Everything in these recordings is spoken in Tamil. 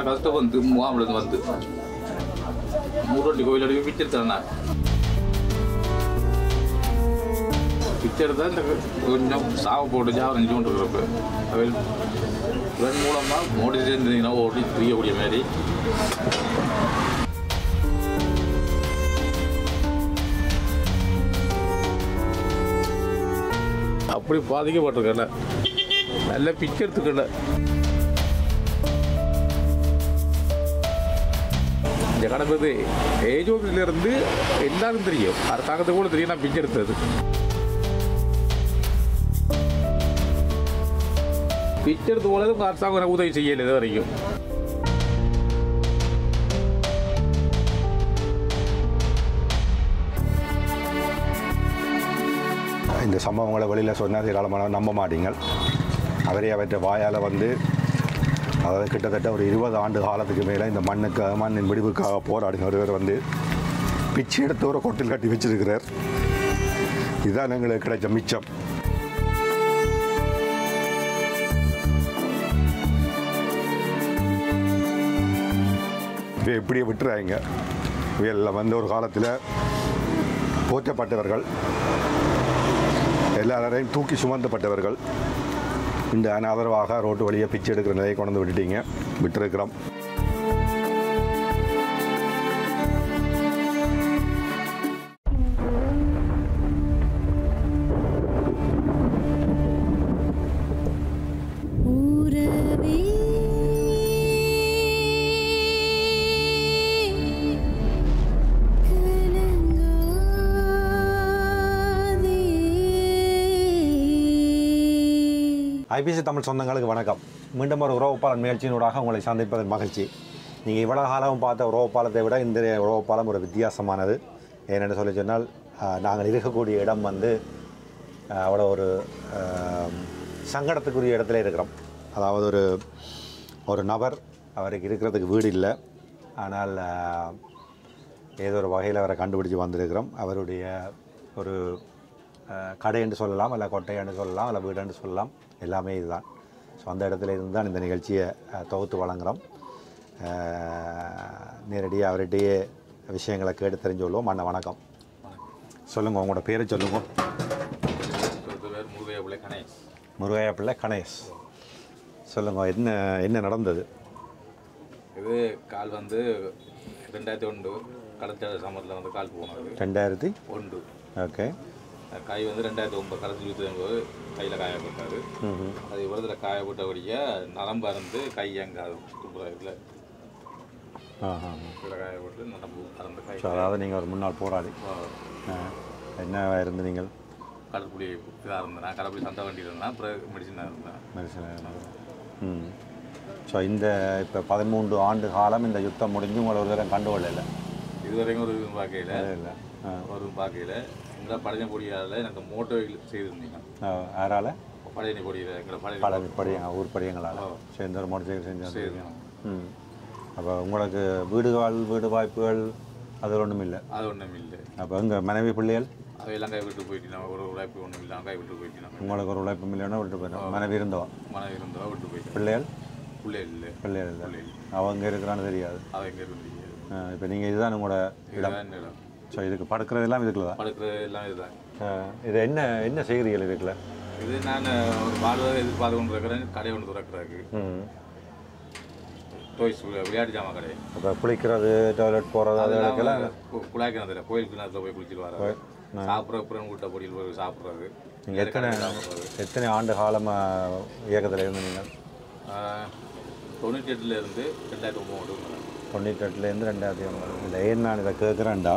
அவ்வளோ கஷ்டம் வந்து முகாமிலேருந்து வந்து மூரோட்டி கோயில் அடிக்க பிச்சை எடுத்தேன் நான் பிச்சை எடுத்தா இந்த கொஞ்சம் சாவு போட்டு ஜாவரஞ்சு கொண்டு இருக்கிறப்ப அவள் இதன் மூலமாக மோடி சேர்ந்தீங்கன்னா ஓடி பிரியக்கூடிய மாதிரி அப்படி பாதிக்கப்பட்டிருக்கல நல்ல பிச்சை எடுத்துக்கல இந்த கணக்கு ஏஜ் இருந்து எல்லாரும் தெரியும் அரசாங்கத்துக்கு கூட தெரியும் நான் பிச்சை எடுத்தது பிச்சை எடுத்து போனது உங்கள் அரசாங்கம் எனக்கு உதவி செய்யலை இது வரைக்கும் இந்த சம்பவங்களை வெளியில் சொன்னால் ஏராளமானவர் நம்ப மாட்டீங்கள் அவரே அவற்றை வாயால் வந்து அதாவது கிட்டத்தட்ட ஒரு இருபது ஆண்டு காலத்துக்கு மேலே இந்த மண்ணுக்கு மண்ணின் விடிவுக்காக போராடின ஒருவர் வந்து பிச்சை எடுத்து ஒரு கொட்டில் கட்டி வச்சிருக்கிறார் இதுதான் எங்களுக்கு கிடைச்ச மிச்சம் இவை இப்படியே விட்டுறாங்க இவையெல்லாம் வந்து ஒரு காலத்தில் போற்றப்பட்டவர்கள் எல்லாரையும் தூக்கி சுமந்தப்பட்டவர்கள் இந்த அனாதரவாக ரோட்டு வழியை பிச்சை எடுக்கிற நிலையை கொண்டு வந்து விட்டுட்டீங்க விட்டுருக்கிறோம் ஊரவே கலங்காதே ஐபிசி தமிழ் சொந்தங்களுக்கு வணக்கம் மீண்டும் ஒரு உறவுப்பாளன் முயற்சியினூடாக உங்களை சந்திப்பதன் மகிழ்ச்சி நீங்கள் இவ்வளோ காலம் பார்த்த உறவுப்பாலத்தை விட இந்த உறவுப்பாலம் ஒரு வித்தியாசமானது ஏனென்று சொல்லி சொன்னால் ஆஹ், நாங்கள் இருக்கக்கூடிய இடம் வந்து ஆஹ், அவ்வளோ ஒரு ஆஹ், சங்கடத்துக்குரிய இடத்துல இருக்கிறோம் அதாவது ஒரு ஒரு நபர் அவருக்கு இருக்கிறதுக்கு வீடு இல்லை ஆனால் ஆஹ், ஏதோ ஒரு வகையில் அவரை கண்டுபிடிச்சு வந்திருக்கிறோம் அவருடைய ஒரு அஹ், கடை என்று சொல்லலாம் இல்லை கொட்டை என்று சொல்லலாம் இல்லை வீடு என்று சொல்லலாம் எல்லாமே இதுதான் ஸோ அந்த இடத்துல இருந்து தான் இந்த நிகழ்ச்சியை அஹ், தொகுத்து வழங்குகிறோம் நேரடியாக அவர்கிட்டயே விஷயங்களை கேட்டு தெரிஞ்சு கொள்வோம் அண்ணா வணக்கம் சொல்லுங்கள் உங்களோட பேரை சொல்லுங்கள் பேர் முருகையா பிள்ளை கணேஷ் முருகையா பிள்ளை கணேஷ் சொல்லுங்கள் என்ன என்ன நடந்தது இது கால் வந்து ரெண்டாயிரத்தி ஒன்று கடத்த சமரத்தில் வந்து கால் போனது ரெண்டாயிரத்தி ஒன்று ஓகே கை வந்து ரெண்டாயிரத்தி ஒன்பது கடத்தி இருபத்தி கையில் காயப்பட்டாரு அது இவ்வளத்தில் காயப்பட்டபடியே நரம்பு அறந்து கை அங்கே துப்புறதுல ஆ ஆ இதில் காயப்பட்டு நரம்பு அறந்து கை ஸோ அதாவது நீங்கள் ஒரு முன்னாள் போராளி ஆ. என்ன இருந்து நீங்கள் கடற்புலி இதாக இருந்தேன் நான் கடற்புலி சந்தை வண்டியில் இருந்தேன் அப்புறம் மெடிசனாக இருந்தேன் மெடிசன் ம் ஸோ இந்த இப்போ பதிமூன்று ஆண்டு காலம் இந்த யுத்தம் முடிஞ்சு உங்களை ஒரு தரம் கண்டுகொள்ளல இது வரைக்கும் ஒரு இதுவும் பார்க்கையில் இல்லை ஒரு பார்க்கையில் எங்களை பழைய பொடியால் எனக்கு மோட்டோ செய்திருந்தீங்க யாரால பழைய பொடியில் எங்களை பழைய பழனி படியங்க ஊர் படியங்களால் சேர்ந்து ஒரு மோட்டர் சைக்கிள் செஞ்சு செய்திருந்தீங்க ம் அப்போ உங்களுக்கு வீடுகள் வீடு வாய்ப்புகள் அது ஒன்றும் இல்லை அது ஒன்றும் இல்லை அப்போ எங்கள் மனைவி பிள்ளைகள் அவையெல்லாம் கை விட்டு போயிட்டு ஒரு உழைப்பு ஒன்றும் இல்லை கை விட்டு போயிட்டு உங்களுக்கு ஒரு உழைப்பு இல்லைன்னா விட்டு போயிடும் மனைவி இருந்தவா மனம் இருந்தவா விட்டு போயிட்டு பிள்ளைகள் பிள்ளை இல்லை பிள்ளைகள் இல்லை அவங்க இருக்கிறான்னு தெரியாது அவன் எங்கே இருந்து இப்போ நீங்கள் இதுதான் உங்களோட இதுதான் இந்த இடம் ஸோ இதுக்கு படுக்கிறதெல்லாம் இதுக்குள்ள தான் படுக்கிறது எல்லாம் இதுதான் இது என்ன என்ன செய்கிறீர்கள் இதுக்குள்ள இது நான் ஒரு வாழ்வாக எதிர்பார்த்து கொண்டு இருக்கிறேன் கடை ஒன்று திறக்கிறாக்கு ம் டோய்ஸ் விளையாட்டு ஜாமான் கடை அப்போ குளிக்கிறது டாய்லெட் போகிறது அது இதுக்கெல்லாம் கு- குழாய் கிணத்துல கோயில் கிணத்துல போய் குளிச்சுட்டு வராது சாப்பிட்ற அப்புறம் கூட்ட பொடியில் போய் சாப்பிட்றது நீங்கள் எத்தனை எத்தனை ஆண்டு காலமாக இயக்கத்தில் இருந்து நீங்கள் தொண்ணூற்றி எட்டுல இருந்து ரெண்டாயிரத்தி ஒம்பது தொண்ணூற்றி எட்டுலேருந்து ரெண்டாயிரத்தி ஒன்பது இல்லை ஏன் நான் இதை கேட்குறேன்டா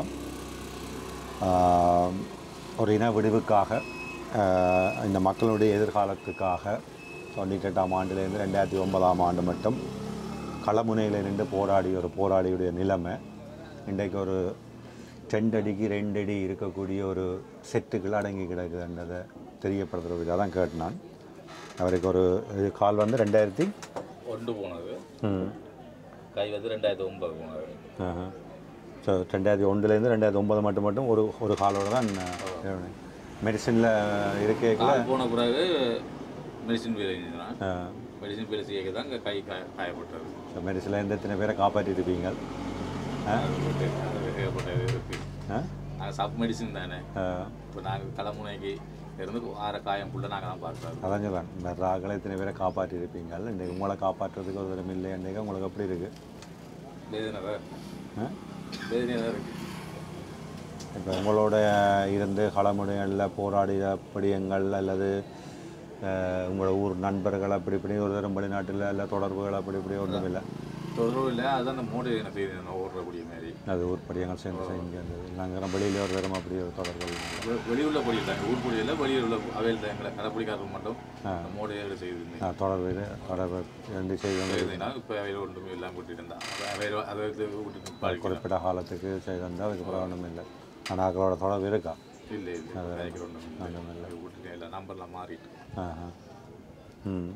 ஒரு இன விடிவுக்காக ஆஹ், இந்த மக்களுடைய எதிர்காலத்துக்காக தொண்ணூற்றி எட்டாம் ஆண்டுலேருந்து ரெண்டாயிரத்தி ஒன்பதாம் ஆண்டு மட்டும் களமுனையில் நின்று போராடிய ஒரு போராளியுடைய நிலைமை இன்றைக்கு ஒரு ரெண்டு அடிக்கு ரெண்டு அடி இருக்கக்கூடிய ஒரு செட்டுகள் அடங்கி கிடக்குதுன்றதை தெரியப்படுத்துறதுக்காக தான் கேட்டேன் அவருக்கு ஒரு இது கால் வந்து ரெண்டாயிரத்தி ஒன்று போனது ம் கை வந்து ரெண்டாயிரத்தி ஒன்பது போனது ஸோ ரெண்டாயிரத்தி ஒன்றுலேருந்து ரெண்டாயிரத்தி ஒன்பது மட்டும் மட்டும் ஒரு ஒரு காலோட தான் மெடிசனில் இருக்கைக்குள்ள கால் போன பிறகு மெடிசின் வேலை செஞ்சான் மெடிசின் வேலை செய்ய தான் இங்கே கை காய காயப்பட்டது மெடிசினில் எந்த எத்தனை பேரை காப்பாற்றிருப்பீங்க அது போட்டு அது ஏற்பட்டது இருக்கு ஆ நாங்கள் சப் மெடிசின் தானே ஆ, இப்போ நாங்கள் தலைமுனைக்கு இருந்து ஆற காயம்குள்ளே நாங்கள் தான் பார்க்குறோம் அதான் சொல்லுவேன் இந்த ராக்களை இத்தனை பேரை காப்பாற்றிருப்பீங்க இன்றைக்கு உங்களை காப்பாற்றுறதுக்கு ஒரு தரம் இல்லை இன்றைக்கு உங்களுக்கு எப்படி இருக்குது வேதனை தான் ஆ வேதனையாக தான் இருக்குது இப்போ உங்களோட இருந்து களமுனைகளில் போராடிய படியங்கள் அல்லது அஹ், உங்களோட ஊர் நண்பர்கள் அப்படி இப்படி ஒரு தரம் வெளிநாட்டில் இல்லை தொடர்புகள் அப்படி இப்படி ஒன்றும் இல்லை தொடர்பு இல்லை அதுதான் அந்த மோடி என்ன செய்யுது நான் ஓடுறக்கூடிய மாதிரி அது ஊர் படியங்கள் சேர்ந்து செஞ்சு இருந்தது நாங்கள் வெளியில் ஒரு தரம் அப்படி ஒரு தொடர்புகள் இல்லை. வெ- வெளியுள்ள பொடி இல்லை ஊர் பொடி இல்லை வெளியில் உள்ள அவையில் தான் எங்களை கடைப்பிடிக்காதது மட்டும் அந்த மோடியோட செய்து ஆ, தொடர்பு இது தொடர்பு ரெண்டு செய்து செய்தீங்கன்னா இப்போ அவையில் ஒன்றுமே எல்லாம் விட்டுட்டு இருந்தான் அவையில் அதை இது விட்டுட்டு பாடிக்கிறோம் குறிப்பிட்ட காலத்துக்கு செய்திருந்தால் அதுக்கப்புறம் ஒன்றும் இல்லை ஆனால் அவர்களோட தொடர்பு இருக்கா இல்லை இல்லை நினைக்கிற ஒன்றும் இல்லை விட்டுட்டே இல்லை நம்பர்லாம் மாறிட்டு ஆஹா. ம்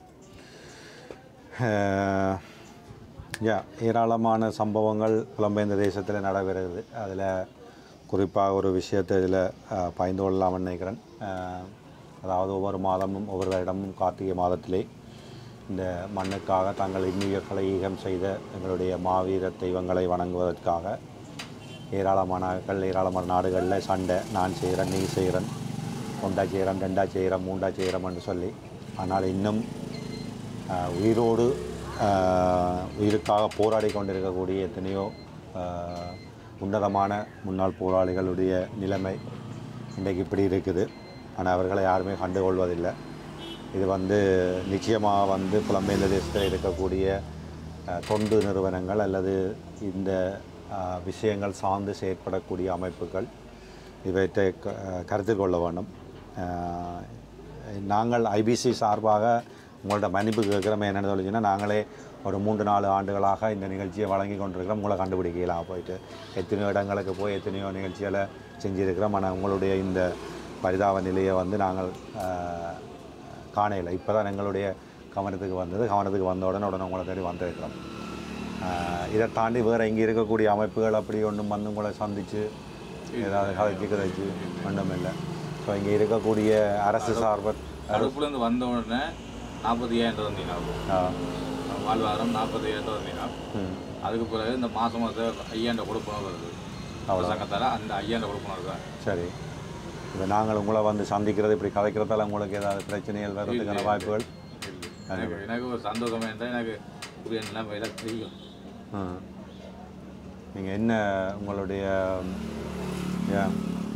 அஹ், யா ஏராளமான சம்பவங்கள் புலம்பெயர்ந்த தேசத்தில் நடைபெறுகிறது அதில் குறிப்பாக ஒரு விஷயத்தை இதில் பயந்து கொள்ளலாம்னு நினைக்கிறேன் அஹ், அதாவது ஒவ்வொரு மாதமும் ஒவ்வொரு வருடமும் கார்த்திகை மாதத்திலே இந்த மண்ணுக்காக தங்கள் இன்னுயிர்களை ஈகம் செய்த எங்களுடைய மாவீர தெய்வங்களை வணங்குவதற்காக ஏராளமானாக்கள் ஏராளமான நாடுகளில் சண்டை நான் செய்கிறேன் நீ செய்கிறேன் ஒன்றா செய்கிறேன் ரெண்டா செய்கிறேன் மூண்டா செய்கிறோம்னு சொல்லி ஆனால் இன்னும் ஆஹ், உயிரோடு ஆஹ், உயிருக்காக போராடி கொண்டிருக்கக்கூடிய எத்தனையோ ஆஹ், உன்னதமான முன்னாள் போராளிகளுடைய நிலைமை இன்றைக்கு இப்படி இருக்குது ஆனால் அவர்களை யாருமே கண்டுகொள்வதில்லை இது வந்து நிச்சயமாக வந்து புலம்பெயர்ந்த தேசத்தில் இருக்கக்கூடிய அஹ், தொண்டு நிறுவனங்கள் அல்லது இந்த அஹ், விஷயங்கள் சார்ந்து செயற்படக்கூடிய அமைப்புகள் இவற்றை க- அஹ், கருத்தில் கொள்ள வேண்டும் அஹ், நாங்கள் ஐபிசி சார்பாக உங்கள்ட்ட மன்னிப்பு கேட்குறோம் என்னென்னு சொல்லிச்சுன்னா நாங்களே ஒரு மூன்று நாலு ஆண்டுகளாக இந்த நிகழ்ச்சியை வழங்கி கொண்டிருக்கிறோம் உங்களை கண்டுபிடிக்கலாம் போயிட்டு எத்தனையோ இடங்களுக்கு போய் எத்தனையோ நிகழ்ச்சிகளை செஞ்சுருக்கிறோம் ஆனால் உங்களுடைய இந்த பரிதாப நிலையை வந்து நாங்கள் அஹ், காணையில் இப்போ தான் எங்களுடைய கவனத்துக்கு வந்தது கவனத்துக்கு வந்த உடனே உடனே உங்களை தேடி வந்திருக்கிறோம் ஆஹ் இதை தாண்டி வேறு இங்கே இருக்கக்கூடிய அமைப்புகள் அப்படி ஒன்றும் வந்து உங்களை சந்தித்து ஏதாவது கதைச்சு கதைச்சு ஒன்றும் இல்லை ஸோ இங்கே இருக்கக்கூடிய அரசு சார்பர் தடுப்புலேருந்து வந்த உடனே நாற்பத்தி ஐயாயிரம் வந்தீங்கன்னா வாழ்வாதாரம் நாற்பத்தி ஐயாயிரம் வந்தீங்கன்னா ம் அதுக்கு பிறகு இந்த மாதம் மாதம் ஐயாயிரம் கொடுப்பணும் வருது அரசாங்கத்தால் அந்த ஐயாயிரம் கொடுப்பணும் தான் சரி இப்போ நாங்கள் உங்களை வந்து சந்திக்கிறது இப்படி கதைக்கிறதால உங்களுக்கு ஏதாவது பிரச்சனைகள் வர்றதுக்கான வாய்ப்புகள் இல்லை எனக்கு எனக்கு ஒரு சந்தோஷம் என்றால் எனக்கு இப்படி எல்லாம் வேலை தெரியும் ம் நீங்கள் என்ன உங்களுடைய ஏன்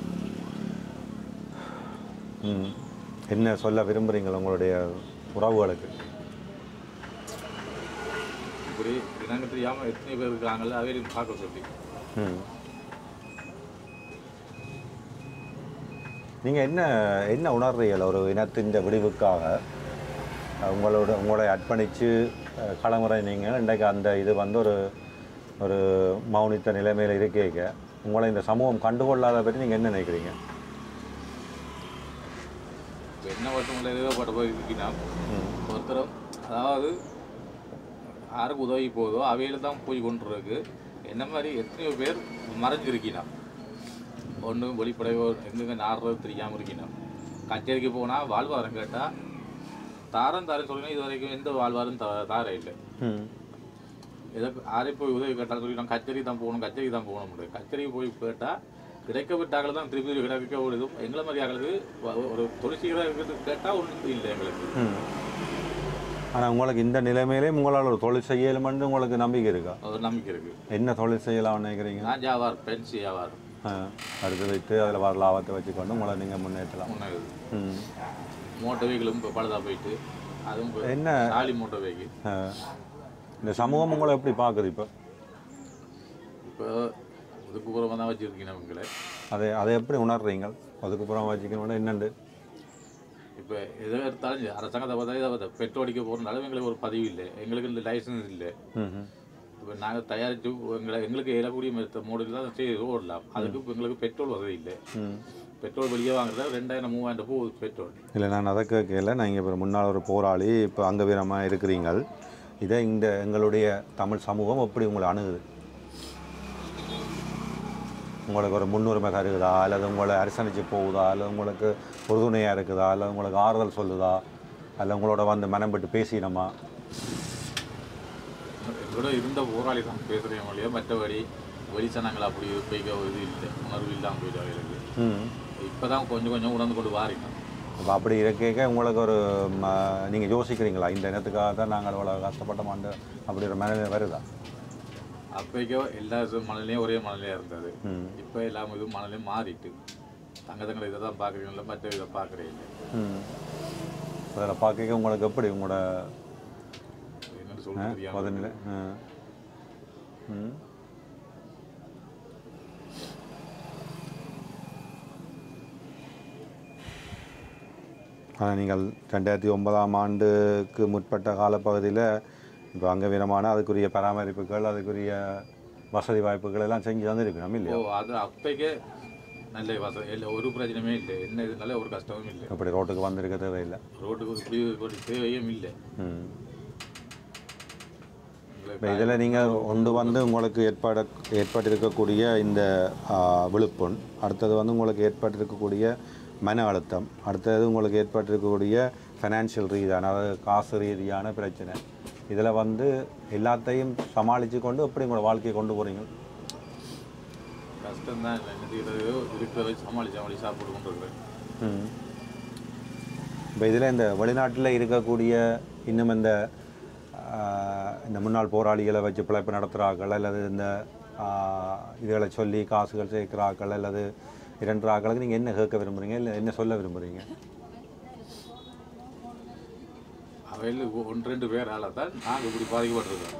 ம் என்ன சொல்ல விரும்புகிறீங்களா உங்களுடைய உறவுகளுக்கு இப்படி எனக்கு தெரியாமல் எத்தனை பேர் இருக்காங்கல்ல அவையிலும் பார்க்க சொல்லி ம் நீங்கள் என்ன என்ன உணர்றீர்கள் ஒரு இனத்தின் விடிவுக்காக அஹ், உங்களோட உங்களை அர்ப்பணித்து களமுறை நீங்கள் இன்றைக்கு அந்த இது வந்து ஒரு ஒரு மௌனித்த நிலைமையில் இருக்கேக்க உங்களை இந்த சமூகம் கண்டுகொள்ளாத பற்றி நீங்கள் என்ன நினைக்கிறீங்க இப்போ என்ன வருஷம் எழுதப்பட்ட போய் இருக்கீங்கன்னா ஒருத்தரும் அதாவது யாருக்கு உதவி போதோ அவையில தான் போய் கொண்டிருக்கு என்ன மாதிரி எத்தனையோ பேர் மறைஞ்சிருக்கீனா ஒன்றும் வெளிப்படையோ எங்கெங்க நாடுறது தெரியாமல் இருக்கீனா கச்சேரிக்கு போனால் வாழ்வாரம் கேட்டால் தாரம் தாரம் சொல்லுங்க இது வரைக்கும் எந்த வாழ்வாரும் த தார இல்லை ம் எதை யாரையும் போய் உதவி கேட்டாலும் சொல்லி நான் கச்சேரி தான் போகணும் கச்சேரிக்கு தான் போகணும் முடியாது கச்சேரிக்கு போய் கேட்டால் கிடைக்க விட்டாக்கள் தான் திருப்பி கிடைக்க விடுதும் எங்களை மாதிரி ஆளுக்கு வ- ஒரு தொழிற்சீகராக கேட்டால் ஒன்றும் இல்லை எங்களுக்கு ம் ஆனால் உங்களுக்கு இந்த நிலைமையிலே உங்களால் ஒரு தொழில் செய்யலுமென்று உங்களுக்கு நம்பிக்கை இருக்கா ஒரு நம்பிக்கை இருக்குது என்ன தொழில் செய்யலாம்னு நினைக்கிறீங்க நான் ஜாவார் பென்சி ஜாவார் ஆ, அடுத்து வைத்து அதில் வர லாபத்தை வச்சுக்கொண்டு உங்களை நீங்கள் முன்னேற்றலாம் முன்னே ம் மோட்டர் வெஹிக்கிளும் இப்போ பழுதாக போயிட்டு அதுவும் இப்போ என்ன சாலி மோட்டர் வெஹிக்கிள் ஆ, இந்த சமூகம் உங்களை எப்படி பார்க்குது இப்போ இப்போ ஒதுக்குப்புறமாக தான் வச்சுருக்கீங்க எங்களை அதை அதை எப்படி உணர்றீங்க அதுக்கப்புறம் வச்சுக்கணும் என்னண்டு இப்போ எதை எடுத்தாலும் சரி, அரசாங்கத்தை பார்த்தா இதை பார்த்தா பெட்ரோல் அடிக்க போகிறனால எங்களுக்கு ஒரு பதிவு இல்லை எங்களுக்கு இந்த லைசன்ஸ் இல்லை ம் ம் இப்போ நாங்கள் தயாரித்து எங்களை எங்களுக்கு ஏறக்கூடிய மெத்த மாடல் தான் செய்து ஓடலாம் அதுக்கு இப்போ எங்களுக்கு பெட்ரோல் வசதி இல்லை ம் பெட்ரோல் வெளியே வாங்குறது ரெண்டாயிரம் மூவாயிரம் போகுது பெட்ரோல் இல்லை நான் அதை கேட்கல நான் இங்கே இப்போ முன்னாள் ஒரு போராளி இப்போ அங்கவீரமாக இருக்கிறீங்கள் இதை இந்த எங்களுடைய தமிழ் சமூகம் எப்படி உங்களை அணுகுது உங்களுக்கு ஒரு முன்னுரிமை தருகுதா அல்லது உங்களை அரசணிச்சு போகுதா அல்லது உங்களுக்கு உறுதுணையாக இருக்குதா அல்லது உங்களுக்கு ஆறுதல் சொல்லுதா அல்ல உங்களோட வந்து மனம் விட்டு பேசினோமா எங்களோட இருந்த போராளி தான் பேசுகிறேன் மொழியா மற்றபடி வெளிச்சனங்கள் அப்படி போய்க்க இது இல்லை உணர்வு இல்லாமல் போயிட்டு அவர்களுக்கு ம் இப்போ தான் கொஞ்சம் கொஞ்சம் உணர்ந்து கொண்டு வாரிங்க அப்போ அப்படி இருக்க உங்களுக்கு ஒரு நீங்கள் யோசிக்கிறீங்களா இந்த இனத்துக்காக தான் நாங்கள் அவ்வளோ கஷ்டப்பட்டோமாண்டு அப்படி ஒரு மனநிலை வருதா அப்போக்கோ எல்லா மணலையும் ஒரே மணலையாக இருந்தது ம் இப்போ எல்லா இதுவும் மணலையும் மாறிட்டு தங்க தங்களை இதை தான் பார்க்குறீங்களா மற்ற இதை பார்க்குறீங்க ம் அதில் பார்க்க உங்களுக்கு எப்படி உங்களோட என்னன்னு சொல்ல தெரியாம முதல்நிலை ம் ம் ஆனால் நீங்கள் ரெண்டாயிரத்தி ஒன்பதாம் ஆண்டுக்கு முற்பட்ட காலப்பகுதியில் இப்போ அங்கவீனமான அதுக்குரிய பராமரிப்புகள் அதுக்குரிய வசதி வாய்ப்புகள் எல்லாம் செஞ்சு தந்துருக்கணும் ஓ இல்லையா அது அப்போக்கே நல்ல வசதி இல்லை ஒரு பிரச்சனையுமே இல்லை என்ன இதுனால ஒரு கஷ்டமும் இல்லை அப்படி ரோட்டுக்கு வந்திருக்க தேவையில்லை ரோட்டுக்கு இப்படி ஒரு தேவையும் இல்லை ம் உங்களுக்கு இப்போ இதில் நீங்கள் கொண்டு வந்து உங்களுக்கு ஏற்பாடு ஏற்பட்டிருக்கக்கூடிய இந்த ஆ, விழுப்புண் அடுத்தது வந்து உங்களுக்கு ஏற்பட்டிருக்கக்கூடிய மன அழுத்தம் அடுத்தது உங்களுக்கு ஏற்பட்டிருக்கக்கூடிய ஃபைனான்ஷியல் ரீதியான அதாவது காசு ரீதியான பிரச்சனை இதில் வந்து எல்லாத்தையும் சமாளித்து கொண்டு எப்படி உங்களோட வாழ்க்கையை கொண்டு போகிறீங்க கஷ்டம்தான் இல்லை என்ன செய்யறது இருக்கிறத சமாளி சமாளி சாப்பிட்டு கொண்டு இருக்கிறேன் ம் இப்போ இதில் இந்த வெளிநாட்டில் இருக்கக்கூடிய இன்னும் இந்த ஆ, இந்த முன்னாள் போராளிகளை வச்சு பிழைப்பு நடத்துகிறார்கள் அல்லது இந்த ஆ, இதுகளை சொல்லி காசுகள் சேர்க்கிறார்கள் அல்லது இரண்டு ஆக்களுக்கு நீங்கள் என்ன கேட்க விரும்புகிறீங்க இல்லை என்ன சொல்ல விரும்புகிறீங்க அவையில் ஒன்று ரெண்டு பேரால தான் நாங்கள் இப்படி பாதிக்கப்பட்டிருக்கோம்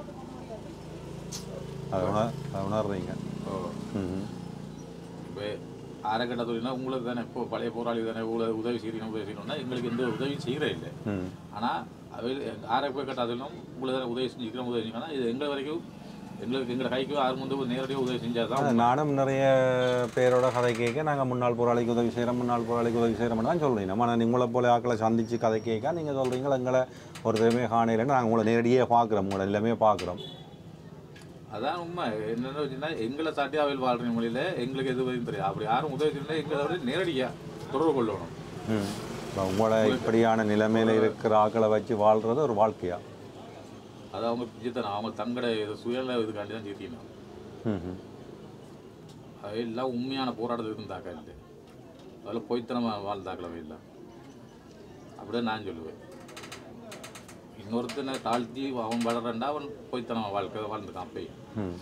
அதை உணர் அதை உணர்றீங்க ஓ ம் இப்போ அரைக்கட்ட தொழில்னா உங்களுக்கு தானே இப்போ பழைய போராளி தானே இவ்வளோ உதவி செய்யணும் உதவி செய்யணும்னா எங்களுக்கு எந்த உதவியும் செய்கிறே இல்லை ம் ஆனால் அவையில் ஆரை போய் கட்டாதிலும் உங்களுக்கு தானே உதவி செஞ்சுக்கிறோம் உதவி செஞ்சோம்னா இது எங்களை வரைக்கும் எங்களுக்கு எங்களை கைக்கு ஆறு வந்து நேரடியாக உதவி செஞ்சால் தான் அது நானும் நிறைய பேரோட கதை கேட்க நாங்கள் முன்னாள் போராளிக்கு உதவி செய்கிறோம் முன்னாள் போராளிக்கு உதவி செய்கிறோம்னு தான் சொல்கிறீங்க நம்ம நான் உங்களை போல ஆக்களை சந்தித்து கதை கேட்க நீங்கள் சொல்கிறீங்களா எங்களை ஒரு தடவை காணையிலன்னு நாங்கள் உங்களை நேரடியாக பார்க்குறோம் உங்களை எல்லாமே பார்க்குறோம் அதான் உண்மை என்னென்ன வச்சுன்னா எங்களை சாட்டி அவையில் வாழ்ற மொழியில் எங்களுக்கு எது வரையும் தெரியாது அப்படி யாரும் உதவி செய்யல எங்களை வந்து நேரடியாக தொடர்பு கொள்ளணும் ம் இப்போ உங்களை இப்படியான நிலைமையில் இருக்கிற ஆக்களை வச்சு வாழ்கிறது ஒரு வாழ்க்கையா அது அவங்க பிஜித்தனம் அவங்க தங்கட இது சுயல இதுக்காண்டி தான் ஜெயிக்கணும் ம் ம் அது எல்லாம் உண்மையான போராட்டத்துக்கு இருந்தாக்கா இல்லை அதில் பொய்த்தனமாக வாழ்ந்தாக்களவே இல்லை அப்படியே நான் சொல்லுவேன் இன்னொருத்தனை தாழ்த்தி அவன் வளரண்டா அவன் பொய்த்தனமாக வாழ்க்கை வாழ்ந்துக்கான் அப்பயும் ம்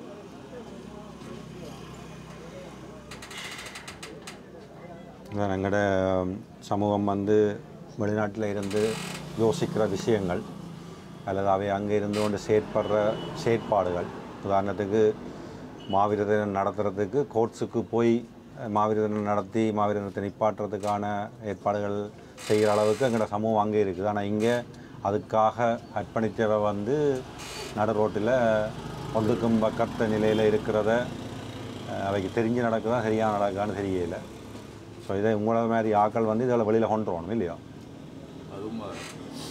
எங்களோட சமூகம் வந்து வெளிநாட்டில் இருந்து யோசிக்கிற விஷயங்கள் அல்லது அவை அங்கே இருந்து கொண்டு செயற்படுற செயற்பாடுகள் உதாரணத்துக்கு மாவீர தினம் நடத்துறதுக்கு கோர்ட்ஸுக்கு போய் அஹ், மாவீர தினம் நடத்தி மாவீர தினத்தை நிப்பாட்டுறதுக்கான ஏற்பாடுகள் செய்கிற அளவுக்கு எங்களோட சமூகம் அங்கே இருக்குது ஆனால் இங்கே அதுக்காக அர்ப்பணித்தவ வந்து நடு ரோட்டில் ஒன்றுக்கும் பக்கத்த நிலையில் இருக்கிறத அஹ், அவைக்கு தெரிஞ்சு நடக்குதா சரியாக நடக்கான்னு தெரியல ஸோ இதை உங்களை மாதிரி ஆக்கள் வந்து இதில் வெளியில் கொண்டு வரணும் இல்லையா அதுவும் அஹ்,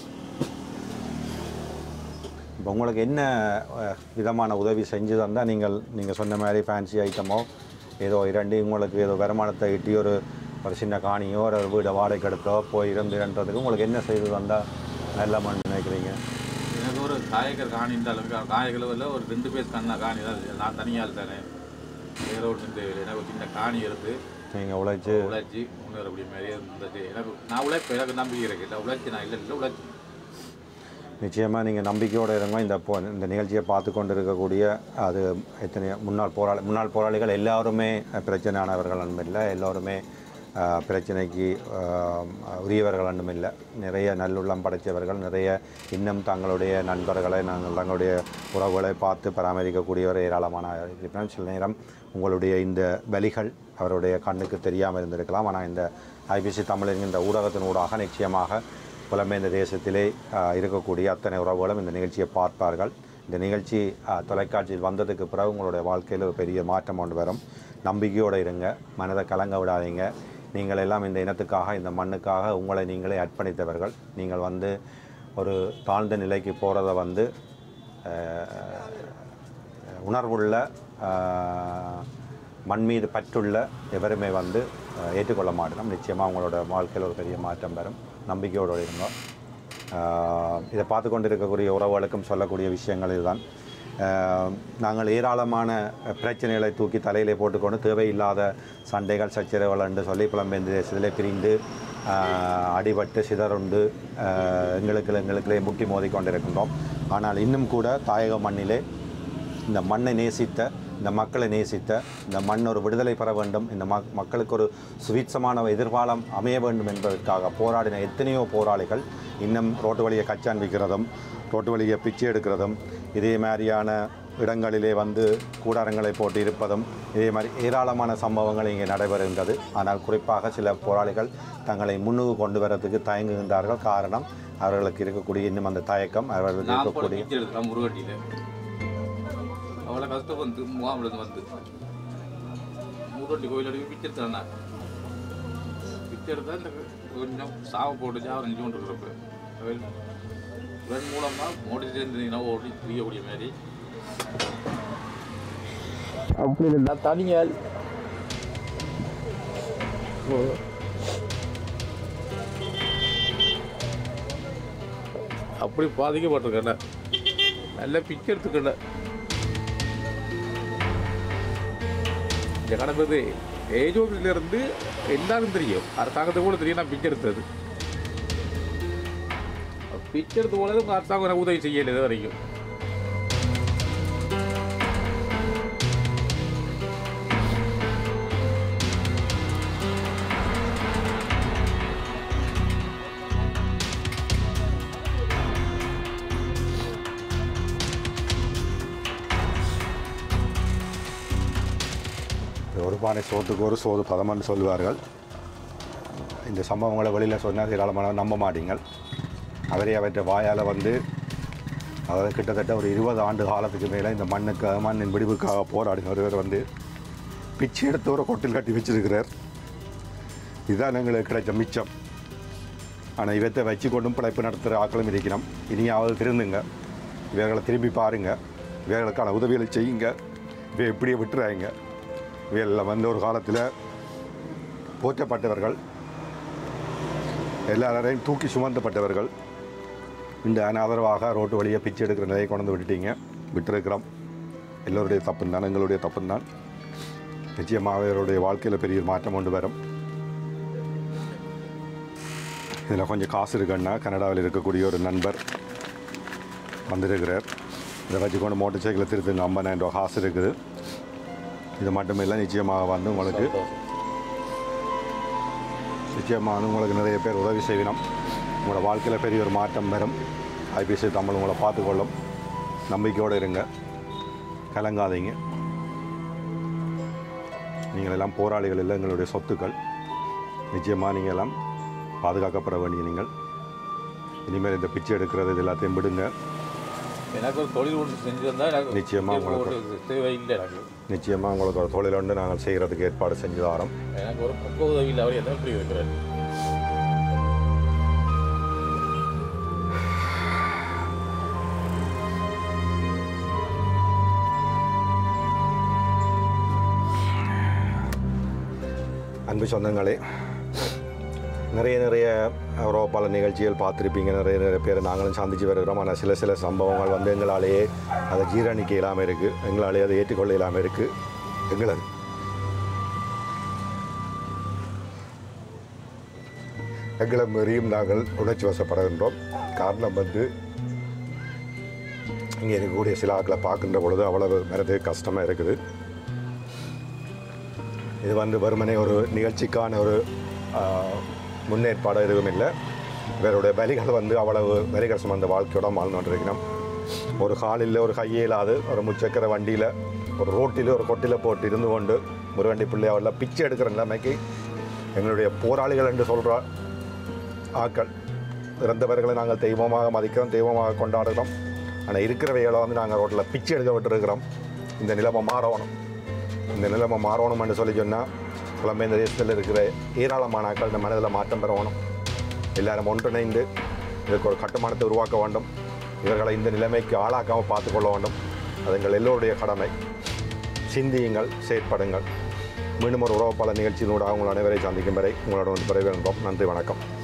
இப்போ உங்களுக்கு என்ன அஹ், விதமான உதவி செஞ்சு தந்தால் நீங்கள் நீங்கள் சொன்ன மாதிரி ஃபேன்சி ஐட்டமோ ஏதோ இரண்டு உங்களுக்கு ஏதோ வருமானத்தை ஈட்டி ஒரு ஒரு சின்ன காணியோ ஒரு வீடை வாடகைக்கு எடுத்தோ போய் இருந்து இரண்டுறதுக்கு உங்களுக்கு என்ன செய்து தந்தால் நல்லமான்னு நினைக்கிறீங்க எனக்கு ஒரு காயக்கர் காணின்ற அளவுக்கு காயகளில் ஒரு ரெண்டு பேர் கண்ணா காணி தான் இருக்கு. நான் தனியால் தானே வேற ஒன்றும் தேவையில்லை எனக்கு ஒரு சின்ன காணி எடுத்து நீங்கள் உழைச்சி உழைச்சி முன்னேற அப்படி மாதிரியே இருந்தது எனக்கு நான் உழைப்பேன் எனக்கு நம்பிக்கை இருக்கு இல்லை உழைச்சி நான் இல்லை இல்லை உழைச்சி நிச்சயமாக நீங்கள் நம்பிக்கையோடு இருங்க இந்த போ இந்த நிகழ்ச்சியை பார்த்து கொண்டு இருக்கக்கூடிய அது எத்தனை முன்னாள் போராளி முன்னாள் போராளிகள் எல்லாருமே பிரச்சனையானவர்கள் அன்பு இல்லை எல்லோருமே அஹ், பிரச்சனைக்கு அஹ், உரியவர்கள் அன்பும் இல்லை நிறைய நல்லுள்ளம் படைத்தவர்கள் நிறைய இன்னும் தங்களுடைய நண்பர்களை நாங்கள் தங்களுடைய உறவுகளை பார்த்து பராமரிக்கக்கூடியவர் ஏராளமான இருப்பினும் சில நேரம் உங்களுடைய இந்த வலிகள் அவருடைய கண்ணுக்கு தெரியாமல் இருந்திருக்கலாம் ஆனால் இந்த ஐபிசி தமிழ் என்கின்ற ஊடகத்தின் ஊடாக நிச்சயமாக புலம்பெயர்ந்த தேசத்திலே ஆஹ், இருக்கக்கூடிய அத்தனை உறவுகளும் இந்த நிகழ்ச்சியை பார்ப்பார்கள் இந்த நிகழ்ச்சி ஆஹ், தொலைக்காட்சியில் வந்ததுக்கு பிறகு உங்களுடைய வாழ்க்கையில் ஒரு பெரிய மாற்றம் கொண்டு வரும் நம்பிக்கையோடு இருங்க மனதை கலங்க விடாதீங்க நீங்கள் எல்லாம் இந்த இனத்துக்காக இந்த மண்ணுக்காக உங்களை நீங்களே அர்ப்பணித்தவர்கள் நீங்கள் வந்து ஒரு தாழ்ந்த நிலைக்கு போகிறத வந்து ஆஹ், உணர்வுள்ள ஆஹ், மண் மீது பற்றுள்ள எவருமே வந்து ஆஹ், ஏற்றுக்கொள்ள மாட்டோம் நிச்சயமாக உங்களோட வாழ்க்கையில் ஒரு பெரிய மாற்றம் வரும் நம்பிக்கையோடு இருங்க ஆஹ் இதை பார்த்து கொண்டு இருக்கக்கூடிய உறவுகளுக்கும் சொல்லக்கூடிய விஷயங்கள் இதுதான் ஆஹ் நாங்கள் ஏராளமான பிரச்சனைகளை தூக்கி தலையிலே போட்டுக்கொண்டு தேவையில்லாத சண்டைகள் சச்சரவுகள் என்று சொல்லி புலம்பெயர்ந்த தேசத்திலே பிரிந்து ஆஹ் அடிபட்டு சிதறுண்டு ஆஹ் எங்களுக்கு எங்களுக்குள்ளே முட்டி மோதி கொண்டிருக்கின்றோம் ஆனால் இன்னும் கூட தாயக மண்ணிலே இந்த மண்ணை நேசித்த இந்த மக்களை நேசித்த இந்த மண் ஒரு விடுதலை பெற வேண்டும் இந்த மக் மக்களுக்கு ஒரு சுவீட்சமான எதிர்காலம் அமைய வேண்டும் என்பதற்காக போராடின எத்தனையோ போராளிகள் இன்னும் ரோட்டு வழியை கச்சான் விற்கிறதும் ரோட்டு வழியை பிச்சை எடுக்கிறதும் இதே மாதிரியான இடங்களிலே வந்து கூடாரங்களை போட்டு இருப்பதும் இதே மாதிரி ஏராளமான சம்பவங்கள் இங்கே நடைபெறுகின்றது ஆனால் குறிப்பாக சில போராளிகள் தங்களை முன்னுக்கு கொண்டு வரதுக்கு தயங்குகின்றார்கள் காரணம் அவர்களுக்கு இருக்கக்கூடிய இன்னும் அந்த தயக்கம் அவர்களுக்கு நான் கூட இருக்கக்கூடிய பிச்சை எடுத்தேன் முருகட்டியில் அவ்வளோ கஷ்டம் வந்து முகாமிலிருந்து வந்து முருகட்டி கோயில் அடி பிச்சை எடுத்தேன் நான் பிச்சை எடுத்தா இந்த கொஞ்சம் சாவை போட்டு சாவை நின்று கொண்டு இருக்கிறப்ப இவன் மூலமாக மோடி சேர்ந்தீங்கன்னா ஓடி தெரியக்கூடிய மாதிரி அப்படி இல்லை தனியால் அப்படி பாதிக்கப்பட்டிருக்கேன் நல்ல பிச்சை எடுத்துக்கல இந்த கணக்கு ஏஜ் இருந்து எல்லாரும் தெரியும் அரசாங்கத்தை கூட தெரியும் நான் பிச்சை எடுத்தது பிச்சை எடுத்து போனது உங்கள் அரசாங்கம் எனக்கு உதவி செய்யலை இது வரைக்கும் ஒரு பானை சோத்துக்கு ஒரு சோறு பதமன்னு சொல்லுவார்கள் இந்த சம்பவங்களை வெளியில் சொன்னால் ஏராளமானவர் நம்ப மாட்டீங்கள் அவரே அவற்றை வாயால் வந்து அதாவது கிட்டத்தட்ட ஒரு இருபது ஆண்டு காலத்துக்கு மேலே இந்த மண்ணுக்கு மண்ணின் விடிவுக்காக போராடின ஒருவர் வந்து பிச்சை எடுத்து ஒரு கொட்டில் கட்டி வச்சிருக்கிறார் இதுதான் எங்களுக்கு கிடைச்ச மிச்சம் ஆனால் இவத்தை வச்சு கொண்டும் பிழைப்பு நடத்துகிற ஆக்களும் இருக்கிறோம் இனியாவது திருந்துங்க இவர்களை திரும்பி பாருங்க இவர்களுக்கான உதவிகளை செய்யுங்க இவை எப்படியே விட்டுறாங்க இவைகளில் வந்து ஒரு காலத்தில் போற்றப்பட்டவர்கள் எல்லாரையும் தூக்கி சுமந்தப்பட்டவர்கள் இந்த அனாதரவாக ரோட்டு வழியை பிச்சை எடுக்கிற நிலையை கொண்டு வந்து விட்டுட்டீங்க விட்டுருக்கிறோம் எல்லோருடைய தப்பு தான் எங்களுடைய தப்பு தான் நிச்சயமாக அவருடைய வாழ்க்கையில் பெரிய மாற்றம் கொண்டு வரும் இதில் கொஞ்சம் காசு இருக்குன்னா கனடாவில் இருக்கக்கூடிய ஒரு நண்பர் வந்திருக்கிறார் இதை வச்சுக்கொண்டு மோட்டர் சைக்கிளை திருத்துங்க ஐம்பதாயிரம் ரூபா காசு இருக்குது இது மட்டும் இல்லை நிச்சயமாக வந்து உங்களுக்கு நிச்சயமாக வந்து உங்களுக்கு நிறைய பேர் உதவி செய்யணும் உங்களோட வாழ்க்கையில் பெரிய ஒரு மாற்றம் வரும் ஐபிசி தமிழ் உங்களை பார்த்துக்கொள்ளும் நம்பிக்கையோடு இருங்க கலங்காதீங்க நீங்கள் எல்லாம் போராளிகள் இல்லை எங்களுடைய சொத்துக்கள் நிச்சயமாக நீங்கள் எல்லாம் பாதுகாக்கப்பட வேண்டிய நீங்கள் இனிமேல் இந்த பிச்சை எடுக்கிறது இது எல்லாத்தையும் விடுங்க எனக்கு ஒரு தொழில் ஒன்று செஞ்சிருந்தா எனக்கு நிச்சயமா உங்களுக்கு- ஒரு தேவை இல்லை எனக்கு நிச்சயமாக உங்களுக்கு ஒரு தொழில் ஒன்று நாங்கள் செய்கிறதுக்கு ஏற்பாடு செஞ்சு தரோம் எனக்கு ஒரு பக்க உதவி இல்லை அவர் எதாவது இப்படி இருக்கிறார் அன்பு சொந்தங்களே நிறைய நிறைய ரோப்பால நிகழ்ச்சிகள் பார்த்துருப்பீங்க நிறைய நிறைய பேர் நாங்களும் சந்திச்சு வருகிறோம் ஆனால் சில சில சம்பவங்கள் வந்து எங்களாலேயே அதை ஜீரணிக்க இல்லாமல் இருக்குது எங்களாலேயே அதை ஏற்றுக்கொள்ள இல்லாமல் இருக்குது எங்களது எங்களை மீறியும் நாங்கள் உணர்ச்சி வசப்படுகின்றோம் காரணம் வந்து இங்கே இருக்கக்கூடிய சில ஆட்களை பார்க்கின்ற பொழுது அவ்வளவு மனது கஷ்டமாக இருக்குது இது வந்து வெறுமனே ஒரு நிகழ்ச்சிக்கான ஒரு ஆஹ், முன்னேற்பாடு எதுவும் இல்லை இவருடைய பலிகள் வந்து அவ்வளவு வரிகள் சுமந்த வாழ்க்கையோட வாழ்ந்து கொண்டிருக்கிறோம் ஒரு காலில் ஒரு கையே இல்லாது ஒரு முச்சக்கர வண்டியில் ஒரு ரோட்டில் ஒரு கொட்டில் போட்டு இருந்து கொண்டு முருகண்டி பிள்ளையாவில் பிச்சை எடுக்கிற நிலைமைக்கு எங்களுடைய போராளிகள் என்று சொல்கிற ஆக்கள் இறந்தவர்களை நாங்கள் தெய்வமாக மதிக்கிறோம் தெய்வமாக கொண்டாடுகிறோம் ஆனால் இருக்கிறவைகளை வந்து நாங்கள் ரோட்டில் பிச்சை எடுக்க விட்டுருக்கிறோம் இந்த நிலைமை மாறணும் இந்த நிலைமை மாறணும்னு சொல்லி சொன்னால் புலம்பெயர்ந்த தேசத்தில் இருக்கிற ஏராளமான ஆட்கள் இந்த மனதில் மாற்றம் பெறணும் எல்லாரும் ஒன்றிணைந்து இதுக்கு ஒரு கட்டுமானத்தை உருவாக்க வேண்டும் இவர்களை இந்த நிலைமைக்கு ஆளாக்காமல் பார்த்துக்கொள்ள வேண்டும் அது எங்கள் எல்லோருடைய கடமை சிந்தியுங்கள் செயற்படுங்கள் மீண்டும் ஒரு உறவுப்பாளர் நிகழ்ச்சியினூடாக உங்கள் அனைவரை சந்திக்கும் வரை உங்களோட வந்து விரைவில் நன்றி வணக்கம்